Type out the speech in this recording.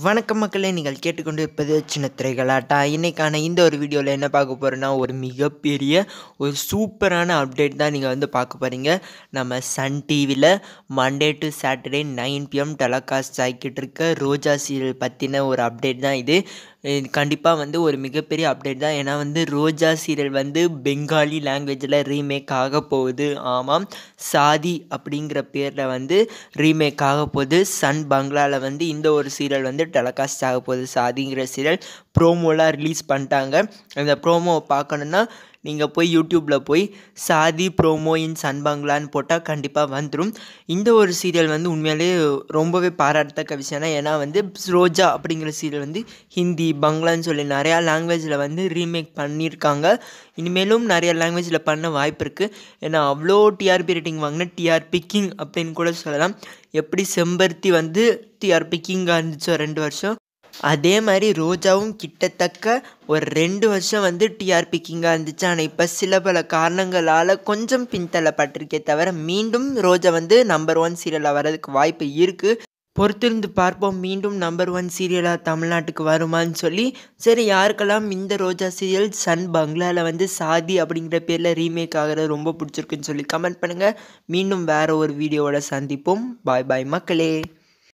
வணக்கம் மக்களே நீங்கள் கேட்டுக்கொண்டு இருப்பது சின்ன திரைகளாட்டா இன்றைக்கான இந்த ஒரு வீடியோவில் என்ன பார்க்க போகிறோன்னா ஒரு மிகப்பெரிய ஒரு சூப்பரான அப்டேட் தான் நீங்கள் வந்து பார்க்க போகிறீங்க நம்ம சன் டிவியில் Monday to Saturday nine PM telecast ஆகிக்கிட்டு இருக்க ரோஜா சீரியல் பற்றின ஒரு அப்டேட் தான் இது கண்டிப்பாக வந்து ஒரு மிகப்பெரிய அப்டேட் தான் ஏன்னா வந்து ரோஜா சீரியல் வந்து பெங்காலி லாங்குவேஜில் ரீமேக் ஆக போகுது ஆமாம் சாதி அப்படிங்கிற பேரில் வந்து ரீமேக் ஆக போகுது சன் பங்களாவில் வந்து இந்த ஒரு சீரியல் வந்து டெலகாஸ்ட் ஆக போகுது சாதிங்கிற சீரியல் ப்ரோமோலாம் ரிலீஸ் பண்ணிட்டாங்க அந்த ப்ரோமோவை பார்க்கணுன்னா நீங்கள் போய் யூடியூப்பில் போய் சாதி ப்ரோமோ இன் சன் பங்களான்னு போட்டால் கண்டிப்பாக வந்துடும் இந்த ஒரு சீரியல் வந்து உண்மையிலே ரொம்பவே பாராட்டத்தக்க விஷயம் ஏன்னா வந்து ரோஜா அப்படிங்கிற சீரியல் வந்து ஹிந்தி பங்களான்னு சொல்லி நிறையா லாங்குவேஜில் வந்து ரீமேக் பண்ணியிருக்காங்க இனிமேலும் நிறைய லாங்குவேஜில் பண்ண வாய்ப்பு இருக்குது ஏன்னா அவ்வளோ டிஆர்பி ரேட்டிங் வாங்கின டிஆர்பி கிங் அப்படின்னு கூட சொல்லலாம் எப்படி செம்பருத்தி வந்து டிஆர்பி கிங்காக இருந்துச்சோ ரெண்டு வருஷம் அதே மாதிரி ரோஜாவும் கிட்டத்தக்க ஒரு ரெண்டு வருஷம் வந்து டிஆர்பி கிங்காக இருந்துச்சு ஆனால் இப்போ சில பல காரணங்களால் கொஞ்சம் பின்தள்ளப்பட்டிருக்கே தவிர மீண்டும் ரோஜா வந்து நம்பர் ஒன் சீரியலாக வர்றதுக்கு வாய்ப்பு இருக்குது பொறுத்திருந்து பார்ப்போம் மீண்டும் நம்பர் ஒன் சீரியலாக தமிழ்நாட்டுக்கு வருமான்னு சொல்லி சரி யாருக்கெல்லாம் இந்த ரோஜா சீரியல் சன் பங்களாவில் வந்து சாதி அப்படிங்கிற பேரில் ரீமேக் ஆகிறது ரொம்ப பிடிச்சிருக்குன்னு சொல்லி கமெண்ட் பண்ணுங்கள் மீண்டும் வேறு ஒரு வீடியோவோட சந்திப்போம் பாய் பாய் மக்களே